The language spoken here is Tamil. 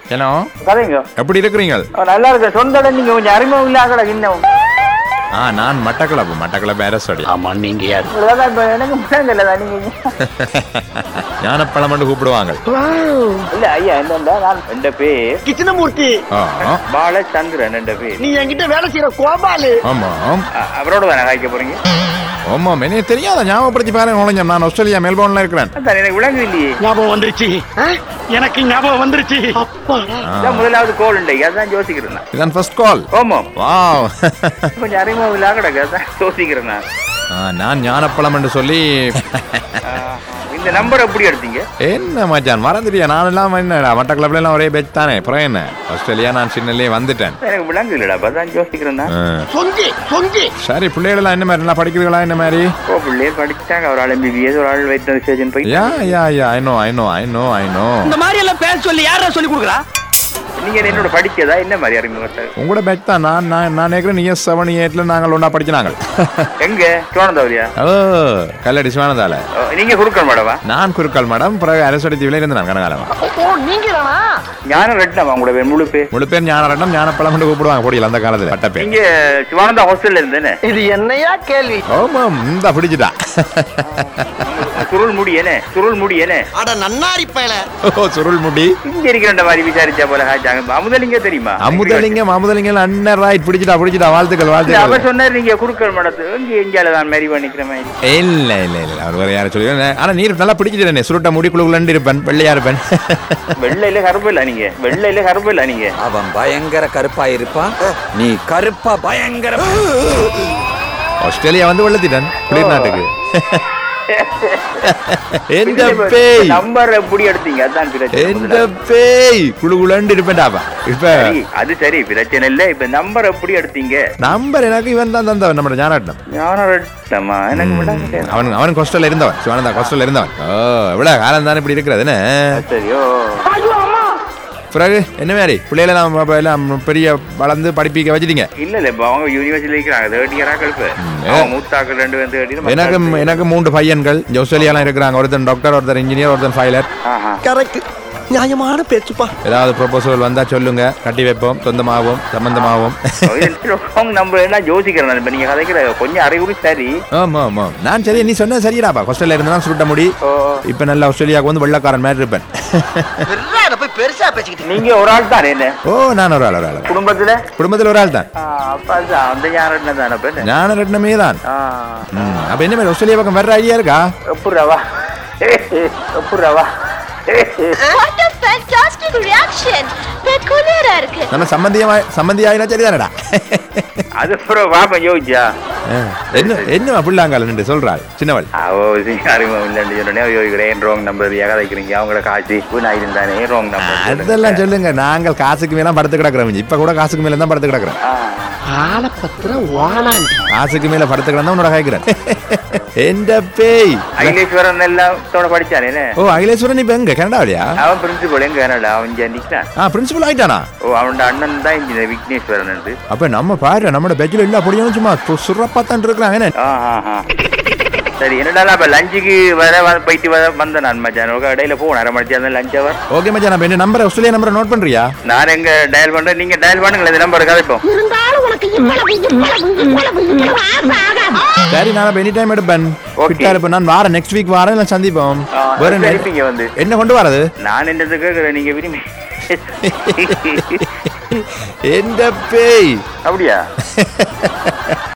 ஹலோ கதைங்க எப்படி இருக்கிறீங்க நல்லா இருக்கு சொந்த இடம் நீங்க கொஞ்சம் அறிமுகம் இல்லாத இன்னும் ஆ நான் மட்டக்களப்பு மட்டக்களப்பு அரசடி ஆமா நீங்க யாரு அதான் இப்ப எனக்கு முன்னாங்கல்லதா நீங்க ஞானப்பழம் கூப்பிடுவாங்க இல்ல ஐயா என்னண்டா நான் ரெண்டு பேர் கிருஷ்ணமூர்த்தி ஆ பாலச்சந்திரன் ரெண்டு பேர் நீ என்கிட்ட வேலை செய்யற கோபாலு ஆமாம் அ- அவரோட தானே காய்க்க போறீங்க ஆமாம் எனக்கு தெரியாத ஞாபகப்படுத்தி பாருங்க நுழைஞ்ச நான் ஆஸ்திரேலியா மெல்போர்ன்ல இருக்கிறேன் அதான் எனக்கு விளங்கு இல்லையே ஞாபகம் வந்துருச்சு ஆ? எனக்கு ஞாபகம் வந்துருச்சு அப்பாடா இதான் முதலாவது கோல் உண்டு அதான் யோசிக்கிறேன் நான். இதான் ஃபர்ஸ்ட் கால் ஓமம் வாவ் கொஞ்சம் அறிமுகம் இல்லாத கிடக்கு அதான் யோசிக்கிறேன் நான் ஆ, நான் ஞானப்பழம் என்று சொல்லி ஆ, இந்த நம்பர் எப்படி எடுத்தீங்க என்ன மச்சான் மறந்துட்டியா நான் எல்லாம் என்னடா மட்டக்களப்புல எல்லாம் ஒரே பெச் தானே அப்புறம் என்ன ஆஸ்திரேலியா நான் சின்னலே வந்துட்டேன் எனக்கு விளங்கு இல்லடா அதான் யோசிக்கிறேன் நான் ஆ. சொங்கி சொங்கி சரி பிள்ளைகளெல்லாம் என்ன மாதிரி நல்லா படிக்கிறீங்களா என்ன மாதிரி ஓ பிள்ளையர் படிச்சாங்க ஒரு ஆள் எம்பிபிஎஸ் ஒரு ஆள் வைத்த சர்ஜன் போய் yeah yeah yeah I know I know I know I know இந்த மாதிரி எல்லாம் பேச சொல்லி யாரா சொல்லி கொடுக்குறா நீங்க என்னோட படிச்சதா என்ன மாதிரி அறிமுகத்தை உங்களோட பேட்ச் தான் நான் நான் நான் நினைக்கிறேன் நீங்க செவன் எயிட்ல நாங்கள் ஒன்றா படிச்சினாங்க எங்க சோழந்தவரியா ஓ கல்லடி சிவானதால நீங்க குறுக்கல் மேடவா நான் குறுக்கால் மேடம் பிறகு அரசடி தீவில இருந்தேன் கனகாலமா ஓ நீங்க தானா ஞானம் ரெட்டினமா உங்களோட பேர் முழு பேர் முழு பேர் ஞானரட்னம் ஞானப்பழம் என்று கூப்பிடுவாங்க பொடியில் அந்த காலத்துல பட்ட பேர் நீங்க சிவானந்தா ஹாஸ்டல்ல இருந்தேனே இது என்னையா கேள்வி ஓமாம் இந்த பிடிச்சிட்டா சுருள் முடி என்ன சுருள் முடி என்ன அட நன்னாரி பயல ஓ சுருள் முடி இங்க இருக்கிற மாதிரி விசாரிச்சா போல ஹாச்சாங்க அமுதலிங்க தெரியுமா அமுதலிங்கம் அமுதலிங்கம் அண்ணன் ரைட் பிடிச்சிட்டா பிடிச்சிட்டா வாழ்த்துக்கள் இல்ல, வாழ்த்துக்கள் அவர் சொன்னார் நீங்க குறுக்கல் மடத்து இங்க எங்கேயால தான் மாரி பண்ணிக்கிற மாதிரி இல்ல இல்ல இல்ல அவர் வேற யாரும் சொல்லி ஆனா நீர் நல்லா பிடிச்சிட்டேனே சுருட்ட முடிக்குள்ள இருப்பேன் வெள்ளையா இருப்பேன் வெள்ளையில கருப்பு இல்ல நீங்க வெள்ளையில கருப்பு இல்ல நீங்க அவன் பயங்கர கருப்பா இருப்பான் நீ கருப்பா பயங்கர ஆஸ்திரேலியா வந்து வெள்ளத்திட்டான் குளிர் நாட்டுக்கு எந்த பேய் நம்பர் எப்படி எடுத்தீங்க அதான் பிரச்சனை எந்த முதல்ல. பேய் குழு குழண்டு இருப்பேன்டாப்பா இப்ப சரி, அது சரி பிரச்சனை இல்ல இப்ப நம்பர் எப்படி எடுத்தீங்க நம்பர் எனக்கு இவன் தான் தந்தவன் நம்ம ஞானாட்டம் ஞானம் ரெட்டமா எனக்கு விடாம அவன் அவன் கொஸ்டல்ல இருந்தவன் சிவானந்தா கொஸ்டல்ல இருந்தவன் ஓ இவ்வளவு காலம் தானே இப்படி இருக்கிறது என்ன சரியோ பிறகு என்ன மாதிரி பிள்ளைகளை நாம் அப்ப எல்லாம் பெரிய வளர்ந்து படிப்பிக்க வச்சிட்டீங்க இல்ல இல்ல இப்ப அவங்க யூனிவர்சிட்டியில இருக்கிறாங்க தேர்ட் இயரா கழிப்பு அவங்க மூத்தாக்கள் ரெண்டு பேரும் தேர்ட் இயர் எனக்கு எனக்கு மூன்று பையன்கள் இங்க ஆஸ்திரேலியாலாம் இருக்கிறாங்க ஒருத்தன் டாக்டர் ஒருத்தர் இன்ஜினியர் ஒருத்தன் ஃபைலர் ஆஹா கரெக்ட் நியாயமான பேச்சுப்பா ஏதாவது ப்ரொபோசல் வந்தா சொல்லுங்க கட்டி வைப்போம் சொந்தமாகவும் சம்பந்தமாகவும் ராங் நம்பர் எல்லாம் யோசிக்கிறேன் நான். இப்ப நீங்க கதைக்கிற கொஞ்சம் அறிகுறி சரி ஆமா ஆமா நான் சரி நீ சொன்ன சரிடாப்பா ஹாஸ்டல்ல இருந்தா சுருட்ட முடி ஓ இப்ப நல்ல ஆஸ்திரேலியாவுக்கு வந்து வெள்ளக்காரன் மாதிரி இருப்பேன் போய் பெருசா பேசிக்கிட்டு நீங்க ஒரு ஆள் தானே என்ன ஓ நான் ஒரு ஆள் ஒரு ஆள் குடும்பத்துல குடும்பத்தில் ஒரு ஆள் தான் ஆ, அப்ப அதுதான் அந்த ஞானம் தானே அப்ப என்ன? ஞான ரத்னமே தான் ஆ, ம், அப்ப என்ன மாதிரி ஆஸ்திரேலியா பக்கம் வர்ற ஐடியா இருக்கா எப்புட்றாவா எப்புட்றாவா What a fantastic reaction! பெக்குலியரா இருக்கு நம்ம சம்பந்தியமா சம்பந்தி ஆயினா சரிதானடா அது அப்புறம் பாப்பேன் யோசிச்சா என்ன என்ன பிள்ளாங்கால நின்று சொல்றாள் சின்னவள் அவோ அறிமுகம் இல்லைன்னு சொன்னே யோசிக்கிறேன் ராங் நம்பர் ஏக வைக்கிறீங்க அவங்கள காசு வீணாயிரம் தானே ராங் நம்பர் அதெல்லாம் சொல்லுங்க நாங்கள் காசுக்கு மேல படுத்து கிடக்குறோம் இப்ப கூட காசுக்கு மேல தான் படுத்து கிடக்குறோம் ஆலப்பத்திரம் வானாண்டி காசுக்கு மேல படுத்து கிடந்தா உன்னோட கேட்கிறேன் எந்த பேய் ஐலேஸ்வரன் எல்லாம் தோட படிச்சானே ஓ அகிலேஸ்வரன் இப்ப எங்க கனடாவியா அவன் பிரின்சிபல் எங்க கனடா அவன் இங்க நிக்கிறான் ஆ பிரின்சிபல் ஆயிட்டானா ஓ அவனோட அண்ணன் தான் இன்ஜினியர் விக்னேஸ்வரன் உண்டு. அப்ப நம்ம பாரு நம்ம பெஜ்ல இல்ல அப்படியும் சும்மா சுரப்பா தான் இருக்கிறாங்க என்ன ஆ ஆ ஆ சரி என்னடா அப்ப லஞ்சுக்கு வர வ- போயிட்டு வர வந்தேன் நான் மச்சான் ஒரு இடையில போகணும் அரை மணி நேரம் லஞ்ச் அவர் ஓகே மச்சான் நான் என்ன நம்பர் ஆஸ்திரேலியா நம்பரை நோட் பண்றியா நான் எங்க டயல் பண்றேன் நீங்க டயல் பண்ணுங்களேன் இந்த நம்பர் கதைப்போம் இருந்தாலும் உனக்கு இவ்வளவு இவ்வளவு இவ்வளவு இவ்வளவு ஆசை ஆகாது சரி நான் எனி டைம் எடுப்பேன் Okay. கிட்டா இருப்பேன் நான் வாரேன் நெக்ஸ்ட் வீக் வாரேன் இல்லை சந்திப்போம் ஆ, வேற சரி, என்ன- இருப்பீங்க வந்து என்ன கொண்டு வரது நான் என்னது கேட்குறேன் நீங்க விரும்பி எந்த பேய் அப்படியா